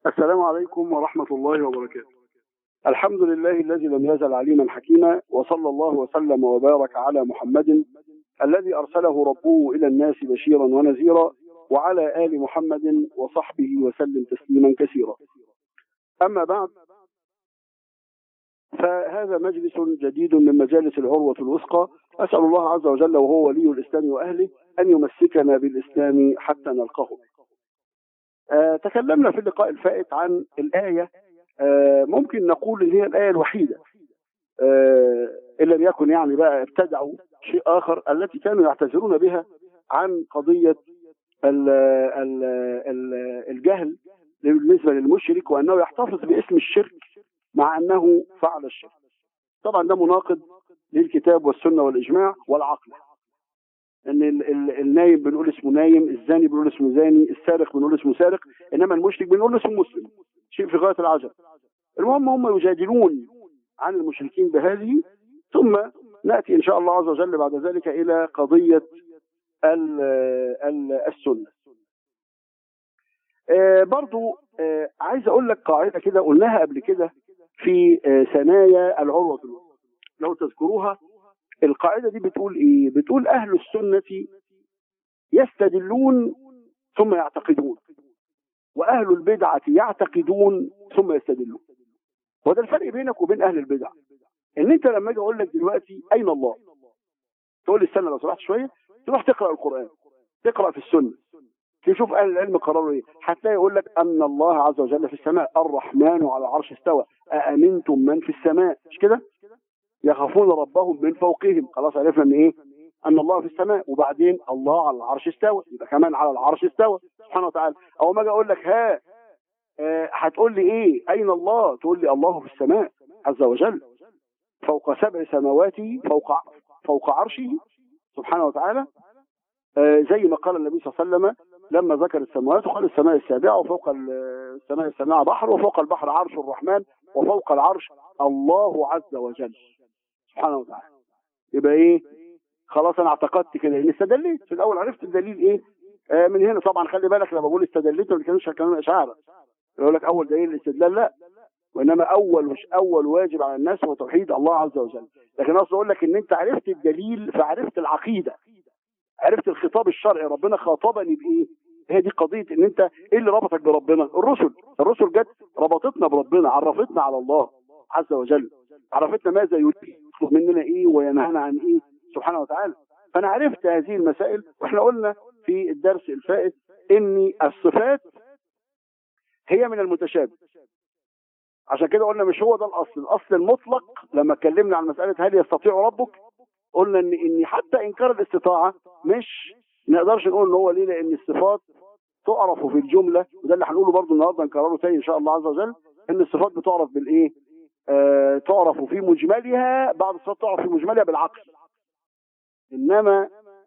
السلام عليكم ورحمة الله وبركاته الحمد لله الذي لم يزل عليما حكيما وصلى الله وسلم وبارك على محمد الذي أرسله ربه إلى الناس بشيرا ونذيرا وعلى آل محمد وصحبه وسلم تسليما كثيرا أما بعد فهذا مجلس جديد من مجالس العروة الوثقى أسأل الله عز وجل وهو ولي الإسلام وأهله أن يمسكنا بالإسلام حتى نلقاه آه تكلمنا في اللقاء الفائت عن الآية آه ممكن نقول إن هي الآية الوحيدة آه إن لم يكن يعني بقى ابتدعوا شيء آخر التي كانوا يعتذرون بها عن قضية ال ال ال الجهل بالنسبة للمشرك وأنه يحتفظ باسم الشرك مع أنه فعل الشرك طبعا ده مناقض للكتاب والسنة والإجماع والعقل ان ال ال النايم بنقول اسمه نايم الزاني بنقول اسمه زاني السارق بنقول اسمه سارق انما المشرك بنقول اسمه مسلم شيء في غايه العجب المهم هم يجادلون عن المشركين بهذه ثم ناتي ان شاء الله عز وجل بعد ذلك الى قضيه ال ال السنه آه برضو آه عايز اقول لك قاعده كده قلناها قبل كده في آه ثنايا العروه لو تذكروها القاعدة دي بتقول ايه بتقول اهل السنة يستدلون ثم يعتقدون واهل البدعة يعتقدون ثم يستدلون وده الفرق بينك وبين اهل البدع ان انت لما اجي اقول لك دلوقتي اين الله تقول لي استنى لو سمحت شويه تروح تقرا القران تقرا في السنه تشوف اهل العلم قرروا ايه هتلاقي يقول لك ان الله عز وجل في السماء الرحمن على العرش استوى أأمنتم من في السماء مش كده يخافون ربهم من فوقهم خلاص عرفنا ان ايه ان الله في السماء وبعدين الله على العرش استوى يبقى كمان على العرش استوى سبحانه وتعالى او ما اجي اقول لك ها آه هتقول لي ايه اين الله تقول لي الله في السماء عز وجل فوق سبع سماوات فوق فوق عرشه سبحانه وتعالى آه زي ما قال النبي صلى الله عليه وسلم لما ذكر السماوات وقال السماء السابعه وفوق السماء السابعه بحر وفوق البحر عرش الرحمن وفوق العرش الله عز وجل سبحانه وتعالى يبقى ايه خلاص انا اعتقدت كده ان استدليت في الاول عرفت الدليل ايه آه من هنا طبعا خلي بالك لما بقول استدليت ما بيتكلمش كلام اشاعره يقول لك اول دليل الاستدلال لا وانما اول مش اول واجب على الناس هو توحيد الله عز وجل لكن اصل اقول لك ان انت عرفت الدليل فعرفت العقيده عرفت الخطاب الشرعي ربنا خاطبني بايه هي دي قضيه ان انت ايه اللي ربطك بربنا الرسل الرسل جت ربطتنا بربنا عرفتنا على الله عز وجل عرفتنا ماذا يريد يطلب مننا ايه وينهانا عن ايه سبحانه وتعالى فانا عرفت هذه المسائل واحنا قلنا في الدرس الفائت ان الصفات هي من المتشابه عشان كده قلنا مش هو ده الاصل الاصل المطلق لما اتكلمنا عن مساله هل يستطيع ربك قلنا ان ان حتى انكار الاستطاعه مش نقدرش نقول ان هو ليه لان الصفات تعرف في الجمله وده اللي هنقوله برضه النهارده نكرره تاني ان شاء الله عز وجل ان الصفات بتعرف بالايه آه تعرف في مجملها بعض الصفات تعرف في مجملها بالعقل انما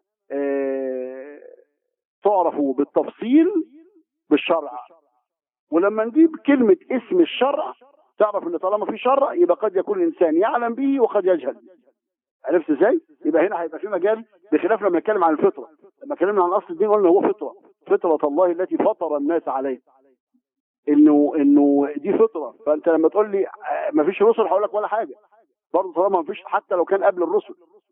آه تعرف بالتفصيل بالشرع ولما نجيب كلمة اسم الشرع تعرف ان طالما في شرع يبقى قد يكون الانسان يعلم به وقد يجهل عرفت ازاي؟ يبقى هنا هيبقى في مجال بخلاف لما نتكلم عن الفطره لما اتكلمنا عن اصل الدين قلنا هو فطره فطره الله التي فطر الناس عليها انه انه دي فطره فانت لما تقول لي ما فيش رسل هقول لك ولا حاجه برضه طالما ما فيش حتى لو كان قبل الرسل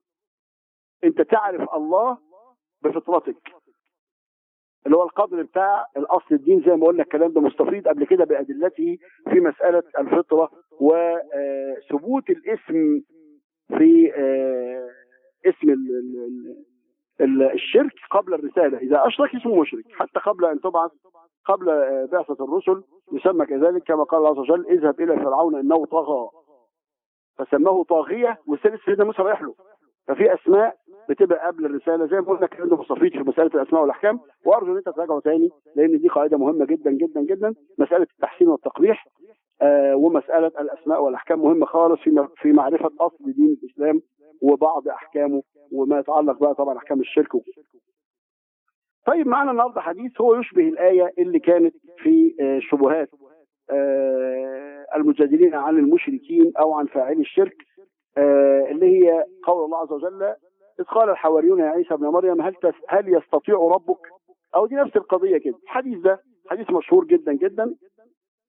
انت تعرف الله بفطرتك اللي هو القدر بتاع الاصل الدين زي ما قلنا الكلام ده مستفيض قبل كده بادلته في مساله الفطره وثبوت الاسم في اسم الشرك قبل الرساله اذا اشرك اسمه مشرك حتى قبل ان تبعث قبل بعثه الرسل يسمى كذلك كما قال الله عز وجل اذهب الى فرعون انه طغى فسماه طاغيه وسيدنا سيدنا موسى رايح له ففي اسماء بتبقى قبل الرساله زي ما قلنا الكلام ده مستفيض في مساله الاسماء والاحكام وارجو ان انت تراجعه تاني لان دي قاعده مهمه جدا جدا جدا مساله التحسين والتقبيح آه ومساله الاسماء والاحكام مهمه خالص في في معرفه اصل دين الاسلام وبعض احكامه وما يتعلق بقى طبعا احكام الشرك وكده. طيب معنا النهارده حديث هو يشبه الايه اللي كانت في آه شبهات آه المجادلين عن المشركين او عن فاعلي الشرك آه اللي هي قول الله عز وجل إذ قال الحواريون يا عيسى ابن مريم هل تس هل يستطيع ربك؟ أو دي نفس القضية كده الحديث ده حديث مشهور جدا جدا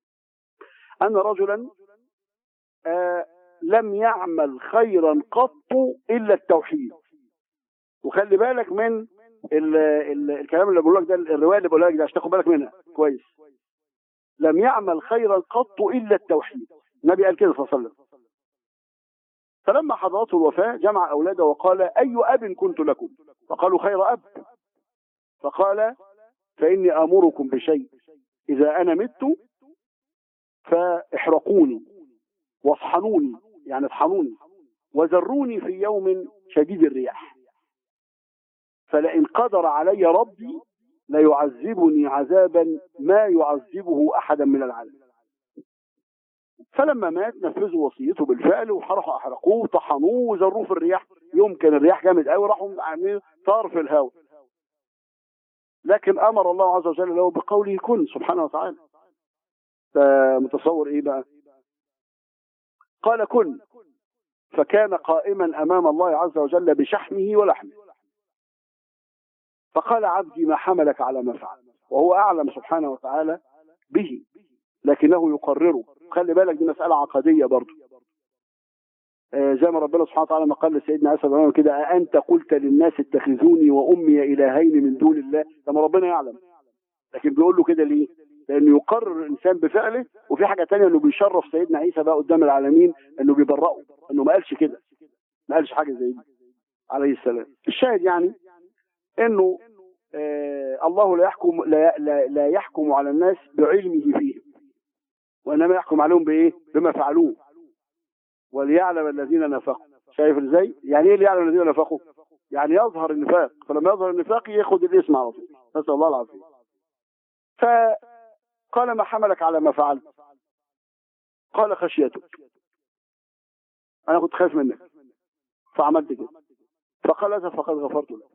ان رجلا آه لم يعمل خيرا قط الا التوحيد وخلي بالك من ال ال الكلام اللي بقول لك ده الروايه اللي بقول لك ده عشان تاخد بالك منها كويس لم يعمل خيرا قط الا التوحيد النبي قال كده صلى الله عليه وسلم فلما حضرته الوفاة جمع أولاده وقال أي أب كنت لكم فقالوا خير أب فقال فإني آمركم بشيء إذا أنا مت فاحرقوني واطحنوني يعني اطحنوني وذروني في يوم شديد الرياح فلئن قدر علي ربي ليعذبني عذابا ما يعذبه أحدا من العالم فلما مات نفذوا وصيته بالفعل وراحوا احرقوه وطحنوه وزروه في الرياح يوم كان الرياح جامد قوي راحوا عاملين طار في الهواء لكن امر الله عز وجل له بقوله كن سبحانه وتعالى متصور ايه بقى قال كن فكان قائما امام الله عز وجل بشحمه ولحمه فقال عبدي ما حملك على ما فعل وهو اعلم سبحانه وتعالى به لكنه يقرره خلي بالك دي مسألة عقدية برضه آه زي ما ربنا سبحانه وتعالى ما قال لسيدنا عيسى بن كده أأنت قلت للناس اتخذوني وأمي إلهين من دون الله لما ربنا يعلم لكن بيقول له كده ليه؟ لأنه يقرر الإنسان بفعله وفي حاجة تانية إنه بيشرف سيدنا عيسى بقى قدام العالمين إنه بيبرئه إنه ما قالش كده ما قالش حاجة زي دي عليه السلام الشاهد يعني إنه آه الله لا يحكم لا, لا, لا يحكم على الناس بعلمه فيهم وانما يحكم عليهم بايه بما فعلوه وليعلم الذين نفقوا شايف ازاي يعني ايه ليعلم الذين نفقوا يعني يظهر النفاق فلما يظهر النفاق ياخد الاسم على طول نسال الله العافيه فقال ما حملك على ما فعلت قال خشيتك انا كنت خايف منك فعملت كده فقال اذا فقد غفرت لك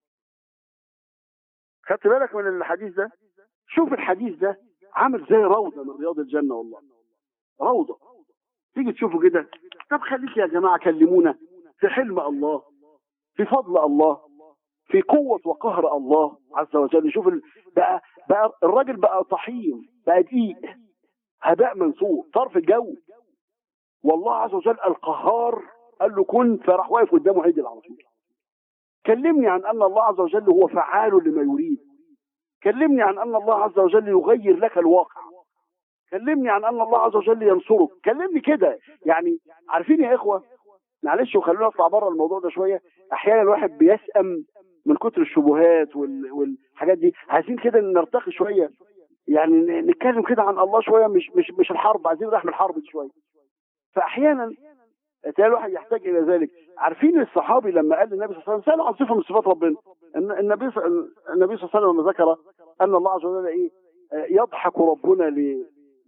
خدت بالك من الحديث ده شوف الحديث ده عامل زي روضة من رياض الجنة والله روضة تيجي تشوفوا كده طب خليك يا جماعة كلمونا في حلم الله في فضل الله في قوة وقهر الله عز وجل شوف ال... بقى بقى الراجل بقى طحين بقى دقيق هباء منصور طرف الجو والله عز وجل القهار قال له كن فراح واقف قدامه عدل على طول كلمني عن ان الله عز وجل هو فعال لما يريد كلمني عن ان الله عز وجل يغير لك الواقع كلمني عن ان الله عز وجل ينصرك كلمني كده يعني عارفين يا اخوه معلش وخلونا نطلع بره الموضوع ده شويه احيانا الواحد بيسأم من كتر الشبهات وال... والحاجات دي عايزين كده نرتقي شويه يعني نتكلم كده عن الله شويه مش مش مش الحرب عايزين نروح من الحرب دي شويه فاحيانا تلاقي الواحد يحتاج الى ذلك عارفين الصحابي لما قال للنبي صلى الله عليه وسلم سالوا عن صفه من صفات ربنا النبي النبي صلى الله عليه وسلم ذكر ان الله عز وجل ايه يضحك ربنا ل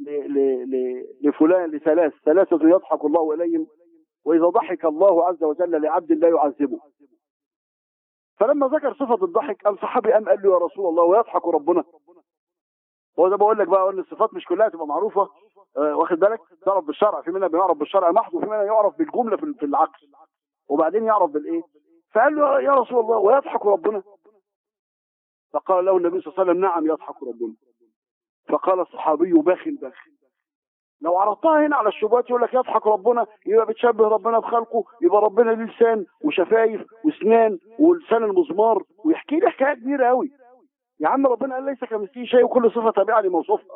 لفلان لثلاث ثلاثة يضحك الله إليهم وإذا ضحك الله عز وجل لعبد لا يعذبه فلما ذكر صفة الضحك قام صحابي قام قال له يا رسول الله ويضحك ربنا هو ده بقول لك بقى ان الصفات مش كلها تبقى معروفه آه واخد بالك تعرف بالشرع في منها بيعرف بالشرع محض وفي منها يعرف بالجمله في العقل وبعدين يعرف بالايه فقال له يا رسول الله ويضحك ربنا فقال له النبي صلى الله عليه وسلم نعم يضحك ربنا فقال الصحابي باخ باخ لو عرضتها هنا على الشبهات يقول لك يضحك ربنا يبقى بتشبه ربنا بخلقه يبقى ربنا ليه لسان وشفايف واسنان ولسان المزمار ويحكي لي حكايه كبيره قوي يا عم ربنا قال ليس كمثله شيء وكل صفه تابعه لموصوفها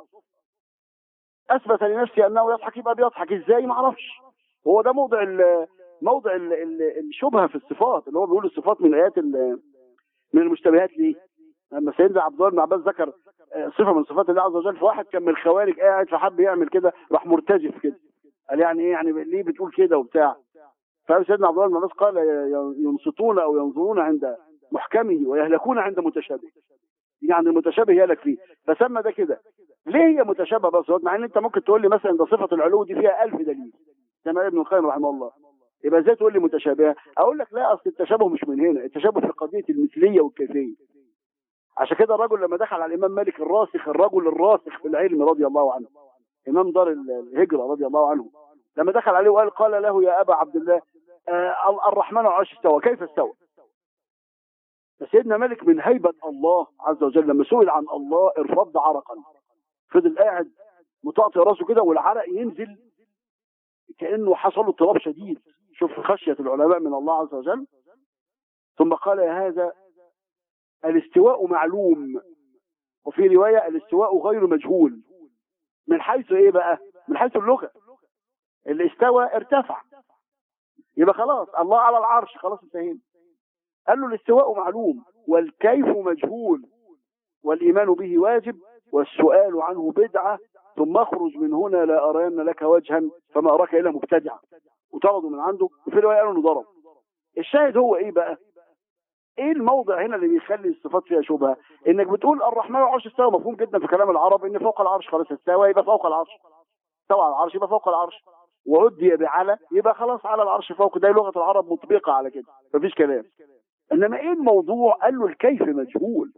اثبت لنفسي انه يضحك يبقى بيضحك ازاي ما اعرفش هو ده موضع ال موضع ال ال الشبهه في الصفات اللي هو بيقول الصفات من ايات من المشتبهات ليه لما سيدنا عبد الله بن عباس ذكر صفه من صفات الله عز وجل فواحد كان من الخوارج قاعد فحب يعمل كده راح مرتجف كده قال يعني ايه يعني ليه بتقول كده وبتاع فسيدنا عبد الله بن عباس قال ينصتون او ينظرون عند محكمه ويهلكون عند متشابه يعني المتشابه يهلك فيه فسمى ده كده ليه هي متشابهه بس مع ان انت ممكن تقول لي مثلا ده صفه العلو دي فيها ألف دليل زي ما ابن القيم رحمه الله يبقى ازاي تقول لي متشابهه اقول لك لا اصل التشابه مش من هنا التشابه في قضيه المثليه والكيفيه عشان كده الرجل لما دخل على الامام مالك الراسخ الرجل الراسخ في العلم رضي الله عنه امام دار الهجره رضي الله عنه لما دخل عليه وقال قال له يا ابا عبد الله آه الرحمن على العرش استوى كيف استوى سيدنا مالك من هيبه الله عز وجل لما سئل عن الله ارفض عرقا فضل قاعد ويطأطئ راسه كده والعرق ينزل كانه حصل له اضطراب شديد شوف خشيه العلماء من الله عز وجل ثم قال يا هذا الاستواء معلوم وفي روايه الاستواء غير مجهول من حيث ايه بقى من حيث اللغه اللي استوى ارتفع يبقى خلاص الله على العرش خلاص انتهينا قال له الاستواء معلوم والكيف مجهول والإيمان به واجب والسؤال عنه بدعة ثم اخرج من هنا لا أرين لك وجها فما أراك إلا مبتدعا وطردوا من عنده وفي رواية قالوا انه ضرب الشاهد هو ايه بقى ايه الموضع هنا اللي بيخلي الصفات فيها شبهه انك بتقول الرحمن على العرش استوى مفهوم جدا في كلام العرب ان فوق العرش خلاص استوى يبقى فوق العرش استوى على العرش يبقى فوق العرش وعدي بعلى يبقى خلاص على العرش فوق ده لغه العرب مطبقه على كده مفيش كلام انما ايه الموضوع قال له الكيف مجهول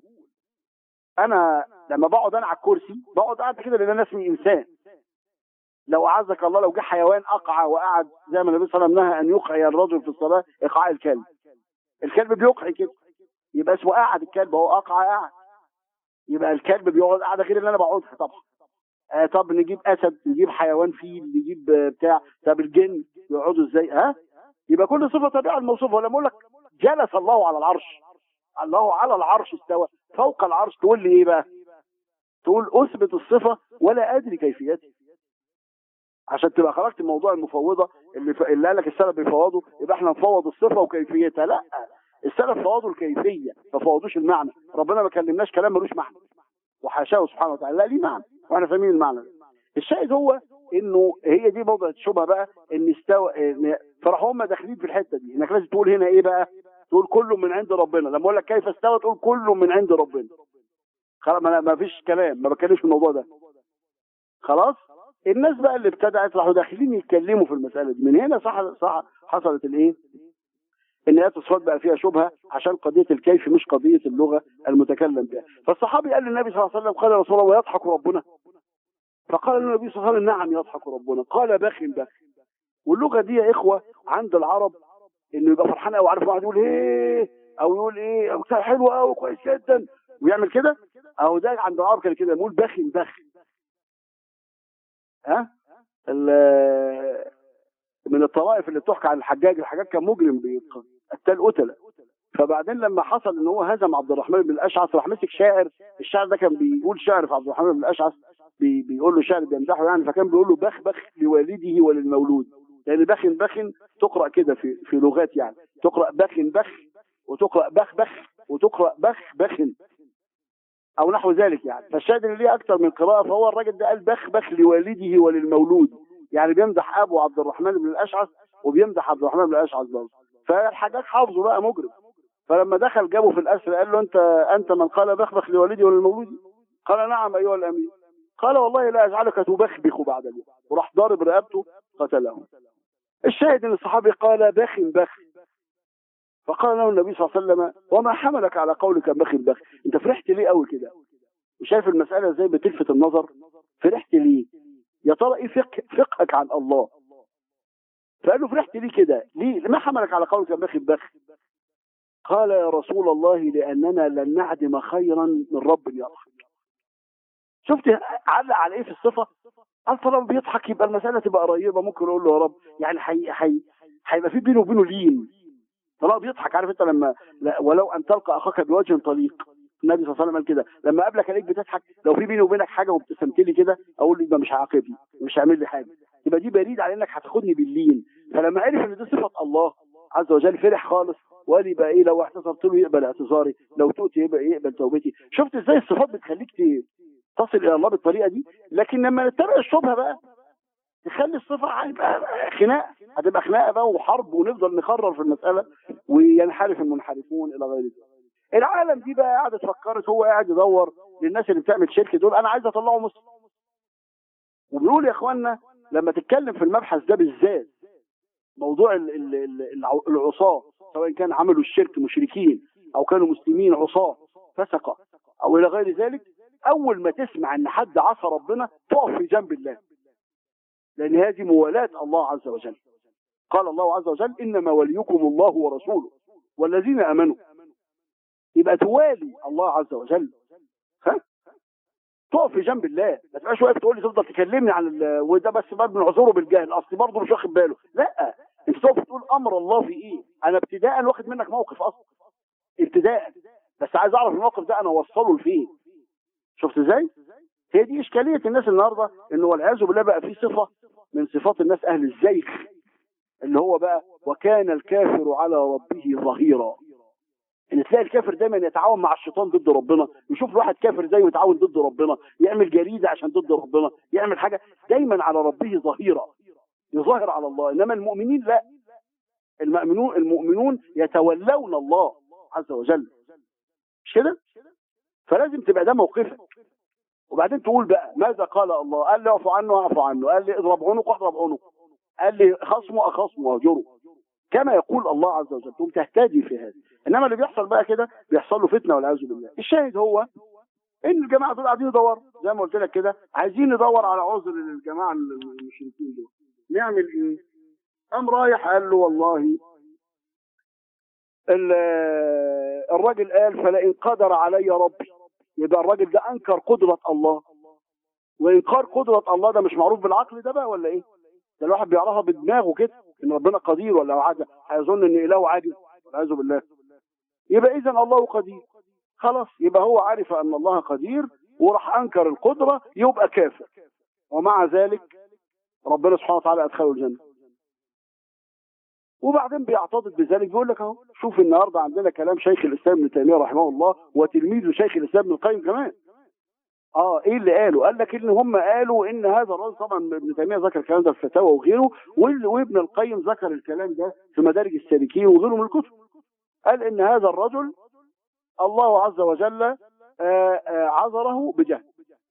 انا لما بقعد انا على الكرسي بقعد قاعد كده لان انا اسمي انسان لو اعزك الله لو جه حيوان اقعى وقعد زي ما النبي صلى الله عليه وسلم نهى ان يقعي الرجل في الصلاه اقعاء الكلب الكلب بيقعي كده يبقى اسمه قاعد الكلب هو اقعى قاعد يبقى الكلب بيقعد قاعده غير اللي انا بقعدها طبعا آه طب نجيب اسد نجيب حيوان فيل نجيب آه، بتاع طب الجن يقعدوا ازاي ها يبقى كل صفه طبيعه الموصوفه ولا اقول لك جلس الله على العرش الله على العرش استوى فوق العرش تقول لي ايه بقى تقول اثبت الصفه ولا ادري كيفيتها عشان تبقى خرجت من موضوع المفوضه اللي ف... اللي قال لك السلف بيفوضوا يبقى احنا نفوض الصفه وكيفيتها لا السلف فوضوا الكيفيه ما فوضوش المعنى ربنا ما كلمناش كلام ملوش معنى وحاشاه سبحانه وتعالى لا ليه معنى واحنا فاهمين المعنى ده. الشاهد هو انه هي دي موضع الشبهه بقى ان استوى إن فراحوا هم داخلين في الحته دي انك لازم تقول هنا ايه بقى تقول كله من عند ربنا لما اقول لك كيف استوى تقول كله من عند ربنا خلاص ما ما فيش كلام ما بتكلمش في الموضوع ده خلاص الناس بقى اللي ابتدعت راحوا داخلين يتكلموا في المساله دي من هنا صح صح حصلت الايه ان ايات الصفات بقى فيها شبهه عشان قضيه الكيف مش قضيه اللغه المتكلم بها فالصحابي قال للنبي صلى الله عليه وسلم قال يا رسول الله ويضحك ربنا فقال له النبي صلى الله عليه وسلم نعم يضحك ربنا قال بخ بخ واللغه دي يا اخوه عند العرب انه يبقى فرحان قوي عارف واحد يقول ايه او يقول ايه أو بتاع حلو قوي كويس جدا ويعمل كده او ده عند العرب كان كده يقول بخ بخ ها ال- من الطوائف اللي بتحكي عن الحجاج الحجاج كان مجرم بيق- قتال قتله فبعدين لما حصل ان هو هزم عبد الرحمن بن الاشعث راح مسك شاعر الشاعر ده كان بيقول شعر في عبد الرحمن بن الاشعث بي بيقول له شعر بيمدحه يعني فكان بيقول له بخ بخ لوالده وللمولود لان بخ بخ تقرا كده في في لغات يعني تقرا بخ بخ وتقرا بخ بخ وتقرا بخ بخ او نحو ذلك يعني فالشاهد اللي ليه اكثر من قراءه فهو الراجل ده قال بخ بخ لوالده وللمولود يعني بيمدح ابو عبد الرحمن بن الاشعث وبيمدح عبد الرحمن بن الاشعث برضه فالحجاج حافظه بقى مجرم فلما دخل جابه في الاسر قال له انت انت من قال بخبخ لوالدي وللمولود قال نعم ايها الامير قال والله لا اجعلك تبخبخ بعد اليوم وراح ضارب رقبته قتله الشاهد ان الصحابي قال بخ بخ فقال له النبي صلى الله عليه وسلم وما حملك على قولك بخ بخ انت فرحت ليه قوي كده وشايف المساله ازاي بتلفت النظر فرحت ليه يا ترى ايه فقه فقهك عن الله فقال له فرحت ليه كده ليه ما حملك على قولك بخ بخ قال يا رسول الله لاننا لن نعدم خيرا من رب يضحك شفت علق على ايه في الصفه قال طالما بيضحك يبقى المساله تبقى قريبه ممكن اقول له يا رب يعني حي حي هيبقى في بينه وبينه لين طالما بيضحك عارف انت لما لا ولو ان تلقى اخاك بوجه طليق النبي صلى الله عليه وسلم قال كده لما اقابلك عليك بتضحك لو في بيني وبينك حاجه وابتسمت لي كده اقول لي يبقى مش هعاقبني مش هعمل لي حاجه يبقى دي بريد على انك هتاخدني باللين فلما عرف ان دي صفه الله عز وجل فرح خالص وقال يبقى ايه لو اعتذرت له يقبل اعتذاري لو تؤتي يبقى يقبل توبتي شفت ازاي الصفات بتخليك ت- تصل الى الله بالطريقه دي لكن لما نتبع الشبهه بقى تخلي الصفه هيبقى خناقه هتبقى خناقه بقى وحرب ونفضل نخرر في المساله وينحرف المنحرفون الى غير ذلك العالم دي بقى قاعده فكرت هو قاعد يدور للناس اللي بتعمل شركه دول انا عايز اطلعه مسلم وبنقول يا اخوانا لما تتكلم في المبحث ده بالذات موضوع ال- ال- ال- الع- العصاة سواء كان عملوا الشرك مشركين او كانوا مسلمين عصاة فسقة او الى غير ذلك اول ما تسمع ان حد عصى ربنا تقف في جنب الله لان هذه موالاة الله عز وجل قال الله عز وجل انما وليكم الله ورسوله والذين امنوا يبقى توالي الله عز وجل ها تقف في جنب الله ما تبقاش واقف تقول لي تفضل تكلمني عن ال... وده بس باب من عذوره بالجهل اصل برضه مش واخد باله لا انت تقف تقول امر الله في ايه انا ابتداء واخد منك موقف اصلا ابتداء بس عايز اعرف الموقف ده انا اوصله لفين شفت ازاي هي دي اشكاليه الناس النهارده انه والعياذ بالله بقى في صفه من صفات الناس اهل الزيغ اللي هو بقى وكان الكافر على ربه ظهيرا ان تلاقي الكافر دايما يتعاون مع الشيطان ضد ربنا يشوف واحد كافر زيه يتعاون ضد ربنا يعمل جريده عشان ضد ربنا يعمل حاجه دايما على ربه ظهيرا يظاهر على الله انما المؤمنين لا المؤمنون المؤمنون يتولون الله عز وجل مش كده فلازم تبقى ده موقفك وبعدين تقول بقى ماذا قال الله قال لي اعفو عنه اعفو عنه قال لي اضرب عنقه اضرب عنقه قال لي خصمه اخصمه واهجره كما يقول الله عز وجل تقوم تهتدي في هذا انما اللي بيحصل بقى كده بيحصل له فتنه والعياذ بالله الشاهد هو ان الجماعه دول قاعدين يدوروا زي ما قلت لك كده عايزين ندور على عذر للجماعه المشركين دول نعمل ايه قام رايح قال له والله الراجل قال فلئن قدر علي ربي يبقى الراجل ده انكر قدره الله وانكار قدره الله ده مش معروف بالعقل ده بقى ولا ايه ده الواحد بيعرفها بدماغه كده ان ربنا قدير ولا عاجز هيظن ان اله عاجز والعياذ بالله يبقى اذا الله قدير خلاص يبقى هو عارف ان الله قدير وراح انكر القدره يبقى كافر ومع ذلك ربنا سبحانه وتعالى ادخله الجنه وبعدين بيعتضد بذلك بيقول لك اهو شوف النهارده عندنا كلام شيخ الاسلام ابن تيميه رحمه الله وتلميذه شيخ الاسلام ابن القيم كمان اه ايه اللي قالوا؟ قال لك ان هم قالوا ان هذا الرجل طبعا ابن تيميه ذكر الكلام ده في الفتاوى وغيره وابن القيم ذكر الكلام ده في مدارج السالكين وغيره من الكتب. قال ان هذا الرجل الله عز وجل آآ آآ عذره بجهل.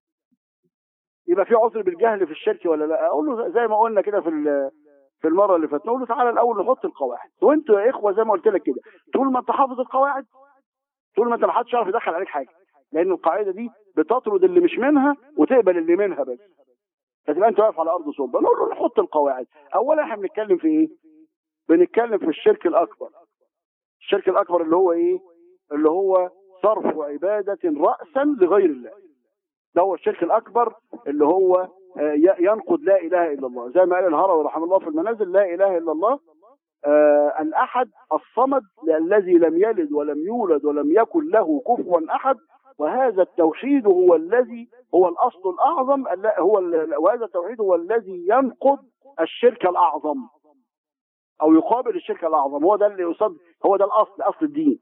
يبقى في عذر بالجهل في الشرك ولا لا؟ اقول له زي ما قلنا كده في في المره اللي فاتت نقول له تعالى الاول نحط القواعد وانتوا يا اخوه زي ما قلت لك كده طول ما انت حافظ القواعد طول ما انت ما حدش يعرف يدخل عليك حاجه لان القاعده دي بتطرد اللي مش منها وتقبل اللي منها بس فتبقى انت واقف على ارض صلبه نقول له نحط القواعد اولا احنا بنتكلم في ايه بنتكلم في الشرك الاكبر الشرك الاكبر اللي هو ايه اللي هو صرف عباده راسا لغير الله ده هو الشرك الاكبر اللي هو ينقض لا اله الا الله زي ما قال الهروي رحمه الله في المنازل لا اله الا الله آه الاحد الصمد الذي لم يلد ولم يولد ولم يكن له كفوا احد وهذا التوحيد هو الذي هو الاصل الاعظم هو وهذا التوحيد هو الذي ينقض الشرك الاعظم او يقابل الشرك الاعظم هو ده اللي يصد هو ده الاصل اصل الدين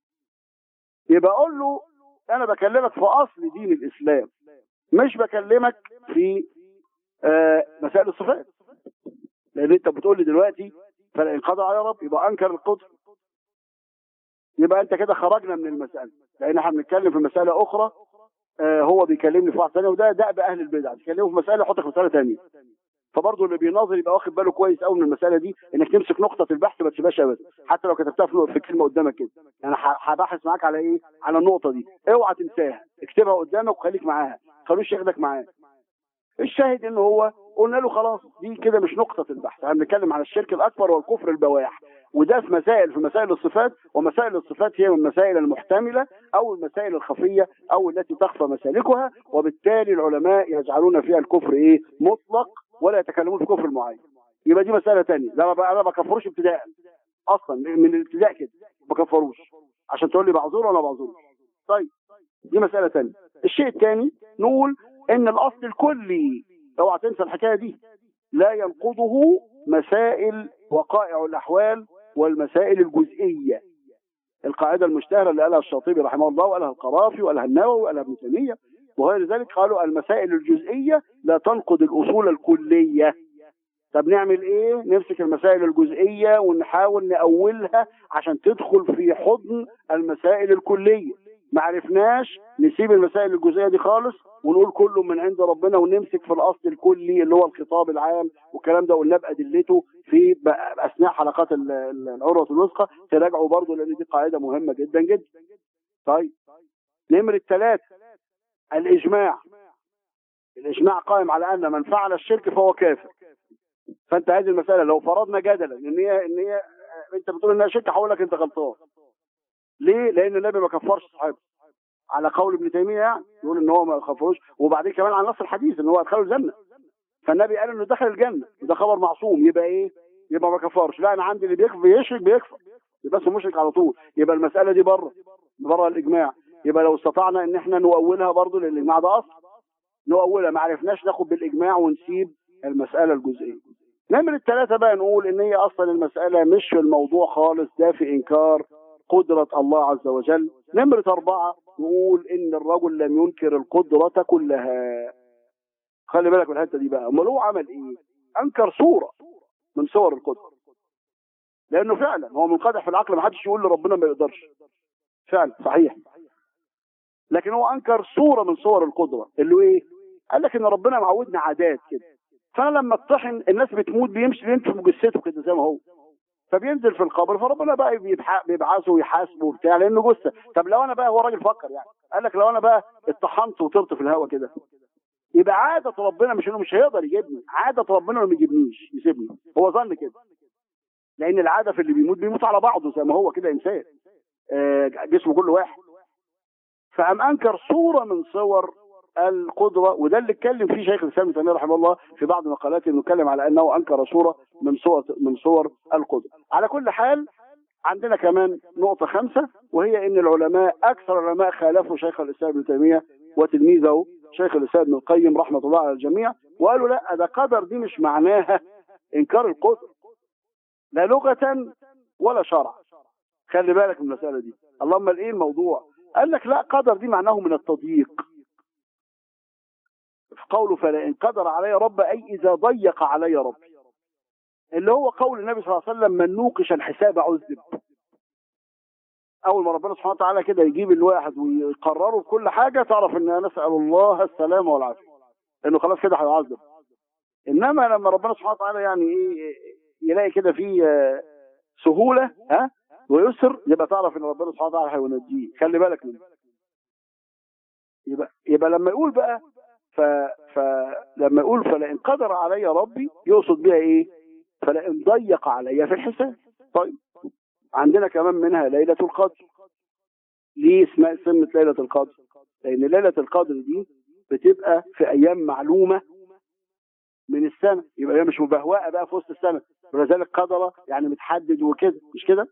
يبقى اقول له انا بكلمك في اصل دين الاسلام مش بكلمك في آه مسائل الصفات لان انت بتقول لي دلوقتي فلئن قضى على رب يبقى انكر القدر يبقى انت كده خرجنا من المساله لان احنا بنتكلم في مساله اخرى آه هو بيكلمني في واحده ثانيه وده دأب اهل البدع تكلمه في مساله يحطك في مساله ثانيه فبرضه اللي بيناظر يبقى واخد باله كويس قوي من المساله دي انك تمسك نقطه البحث ما تسيبهاش ابدا حتى لو كتبتها في, في كلمه قدامك كده انا هبحث معاك على ايه على النقطه دي اوعى تنساها اكتبها قدامك وخليك معاها خلوش ياخدك معاه الشاهد ان هو قلنا له خلاص دي كده مش نقطه البحث احنا بنتكلم على الشرك الاكبر والكفر البواح وده في مسائل في مسائل الصفات ومسائل الصفات هي من المسائل المحتمله او المسائل الخفيه او التي تخفى مسالكها وبالتالي العلماء يجعلون فيها الكفر ايه مطلق ولا يتكلمون في كفر معين يبقى دي مساله ثانيه لا انا ما بكفروش ابتداء اصلا من الابتداء كده ما بكفروش عشان تقول لي بعذور ولا بعذور طيب دي مساله ثانيه الشيء الثاني نقول ان الاصل الكلي اوعى تنسى الحكايه دي لا ينقضه مسائل وقائع الاحوال والمسائل الجزئيه القاعده المشتهره اللي قالها الشاطبي رحمه الله وقالها القرافي وقالها النووي وقالها ابن تيميه وغير ذلك قالوا المسائل الجزئيه لا تنقض الاصول الكليه طب نعمل ايه نمسك المسائل الجزئيه ونحاول نأولها عشان تدخل في حضن المسائل الكليه ما عرفناش نسيب المسائل الجزئيه دي خالص ونقول كله من عند ربنا ونمسك في الاصل الكلي اللي هو الخطاب العام والكلام ده قلنا بادلته في اثناء حلقات العروه الوثقى تراجعوا برضه لان دي قاعده مهمه جدا جدا. طيب نمرة ثلاثة الإجماع الإجماع قائم على أن من فعل الشرك فهو كافر فأنت هذه المسألة لو فرضنا جدلا إن هي إن هي أنت بتقول إنها شرك هقول لك أنت غلطان ليه؟ لأن النبي ما كفرش صاحبه على قول ابن تيميه يعني يقول ان هو ما يخفروش وبعدين كمان على نص الحديث ان هو ادخله الجنه فالنبي قال انه دخل الجنه وده خبر معصوم يبقى ايه؟ يبقى ما كفرش لا انا عندي اللي بيكفر بيشرك بيكفر يبقى اسمه مشرك على طول يبقى المساله دي بره بره الاجماع يبقى لو استطعنا ان احنا نؤولها برضه لان الاجماع ده اصل نؤولها ما عرفناش ناخد بالاجماع ونسيب المساله الجزئيه نمرة الثلاثة بقى نقول ان هي اصلا المسألة مش في الموضوع خالص ده في انكار قدرة الله عز وجل نمرة اربعة نقول ان الرجل لم ينكر القدرة كلها خلي بالك من الحتة دي بقى امال هو عمل ايه انكر صورة من صور القدرة لانه فعلا هو منقدح في العقل ما حدش يقول لربنا ما يقدرش فعلا صحيح لكن هو انكر صورة من صور القدرة اللي هو ايه قال لك ان ربنا معودنا عادات كده فانا لما اطحن الناس بتموت بيمشي بينفخ جثته كده زي ما هو فبينزل في القبر فربنا بقى بيبح- بيبعثه ويحاسبه وبتاع لانه جثه طب لو انا بقى هو راجل فكر يعني قال لك لو انا بقى اتطحنت وطرت في الهواء كده يبقى عادة ربنا مش انه مش هيقدر يجيبني عادة ربنا انه ما يجيبنيش يسيبني هو ظن كده لان العادة في اللي بيموت بيموت على بعضه زي ما هو كده انسان آه، جسمه كل واحد فقام انكر صورة من صور القدرة وده اللي اتكلم فيه شيخ الاسلام ابن تيميه رحمه الله في بعض مقالاته انه اتكلم على انه انكر صورة من صور من صور القدرة على كل حال عندنا كمان نقطة خمسة وهي ان العلماء اكثر العلماء خالفوا شيخ الاسلام ابن تيمية وتلميذه شيخ الاسلام ابن القيم رحمة الله على الجميع وقالوا لا ده قدر دي مش معناها انكار القدر لا لغة ولا شرع خلي بالك من المسألة دي اللهم ايه الموضوع قال لك لا قدر دي معناه من التضييق في قوله فلئن قدر علي رب أي إذا ضيق علي رب اللي هو قول النبي صلى الله عليه وسلم من نوقش الحساب عذب أول ما ربنا سبحانه وتعالى كده يجيب الواحد ويقرره في كل حاجة تعرف إن نسأل الله السلامة والعافية إنه خلاص كده هيعذب إنما لما ربنا سبحانه وتعالى يعني إيه يلاقي كده فيه آه، سهولة ها ويسر يبقى تعرف إن ربنا سبحانه وتعالى هينجيه خلي بالك منه يبقى يبقى لما يقول بقى ف فلما يقول فلئن قدر علي ربي يقصد بها ايه فلئن ضيق علي في الحساب طيب عندنا كمان منها ليلة القدر ليه اسمها سمة ليلة القدر لأن ليلة القدر دي بتبقى في أيام معلومة من السنة يبقى هي مش مبهوأة بقى في وسط السنة ولذلك قدر يعني متحدد وكده مش كده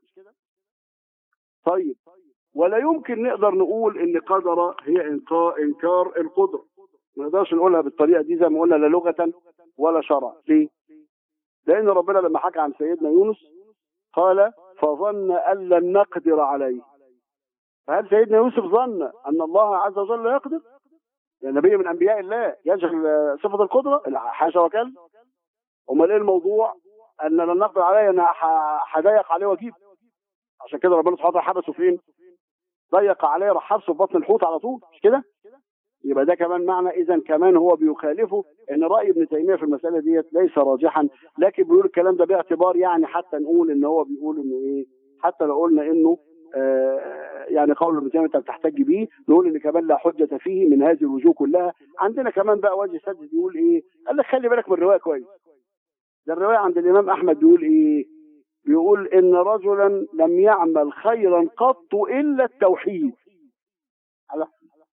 طيب ولا يمكن نقدر نقول ان قدر هي انكار انكار القدره ما نقدرش نقولها بالطريقه دي زي ما قلنا لا لغه ولا شرع ليه لان ربنا لما حكى عن سيدنا يونس قال فظن ان لن نقدر عليه فهل سيدنا يوسف ظن ان الله عز وجل لا يقدر يعني نبي من انبياء الله يجهل آه، صفه القدره حاشا وكلا امال ايه الموضوع ان لن نقدر عليه انا ح- هضيق عليه واجيب عشان كده ربنا سبحانه وتعالى حبسه فين ضيق عليه راح حبسه في بطن الحوت على طول مش كده يبقى ده كمان معنى اذا كمان هو بيخالفه ان راي ابن تيميه في المساله ديت ليس راجحا لكن بيقول الكلام ده باعتبار يعني حتى نقول ان هو بيقول انه ايه حتى لو قلنا انه آه يعني قول ابن تيميه انت بتحتج بيه نقول ان كمان لا حجه فيه من هذه الوجوه كلها عندنا كمان بقى وجه سد بيقول ايه قال لك خلي بالك من الروايه كويس ده الروايه عند الامام احمد بيقول ايه بيقول ان رجلا لم يعمل خيرا قط الا التوحيد على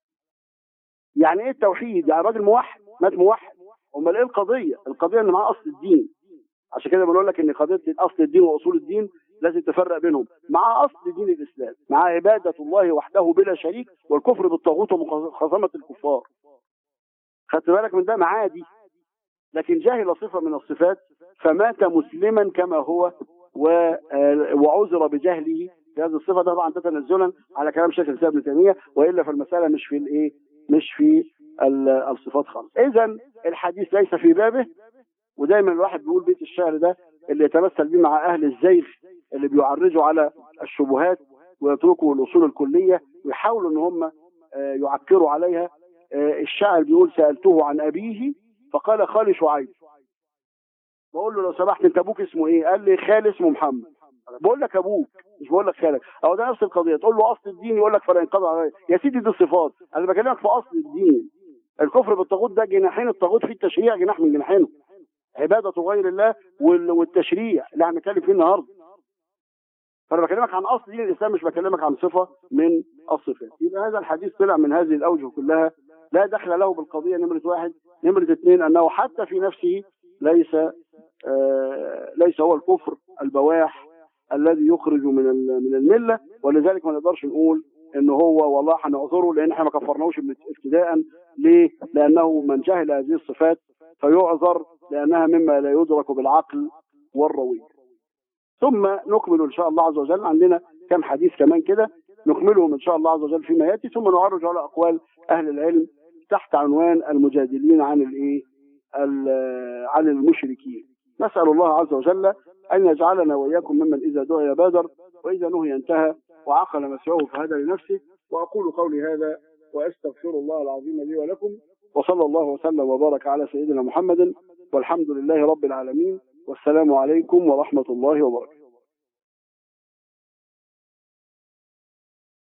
يعني ايه التوحيد يعني راجل موحد مات موحد امال ايه القضيه القضيه ان معاه اصل الدين عشان كده بنقول لك ان قضيه اصل الدين واصول الدين لازم تفرق بينهم مع اصل دين الاسلام مع عباده الله وحده بلا شريك والكفر بالطاغوت ومخاصمه الكفار خدت بالك من ده معاه دي لكن جاهل صفه من الصفات فمات مسلما كما هو و- آه، وعذر بجهله بهذه الصفه ده طبعا ده تنزلا على كلام شيخ الاسلام ابن تيميه والا فالمساله مش في الايه مش في ال- الصفات خالص اذا الحديث ليس في بابه ودايما الواحد بيقول بيت الشعر ده اللي يتمثل به مع اهل الزيغ اللي بيعرجوا على الشبهات ويتركوا الاصول الكليه ويحاولوا ان هم آه، يعكروا عليها آه، الشاعر بيقول سالته عن ابيه فقال خالي شعيب بقول له لو سمحت انت ابوك اسمه ايه؟ قال لي خالي اسمه محمد بقول لك ابوك مش بقول لك خالك او ده نفس القضيه تقول له اصل الدين يقول لك فلا ينقضى عليه يا سيدي دي صفات انا بكلمك في اصل الدين الكفر بالطاغوت ده جناحين الطاغوت فيه التشريع جناح من جناحينه عباده غير الله وال- والتشريع اللي هنتكلم فيه النهارده فانا بكلمك عن اصل دين الاسلام مش بكلمك عن صفه من الصفات يبقى هذا الحديث طلع من هذه الاوجه كلها لا دخل له بالقضيه نمره واحد نمره اثنين انه حتى في نفسه ليس آه ليس هو الكفر البواح الذي يخرج من من المله ولذلك ما نقدرش نقول ان هو والله هنعذره لان احنا ما كفرناهوش ابتداء ليه؟ لانه من جهل هذه الصفات فيعذر لانها مما لا يدرك بالعقل والروي. ثم نكمل ان شاء الله عز وجل عندنا كم حديث كمان كده نكملهم ان شاء الله عز وجل فيما ياتي ثم نعرج على اقوال اهل العلم تحت عنوان المجادلين عن الايه؟ عن المشركين. نسال الله عز وجل ان يجعلنا واياكم ممن اذا دعي بادر واذا نهي انتهى وعقل مسعوه فهدى لنفسه واقول قولي هذا واستغفر الله العظيم لي ولكم وصلى الله وسلم وبارك على سيدنا محمد والحمد لله رب العالمين والسلام عليكم ورحمه الله وبركاته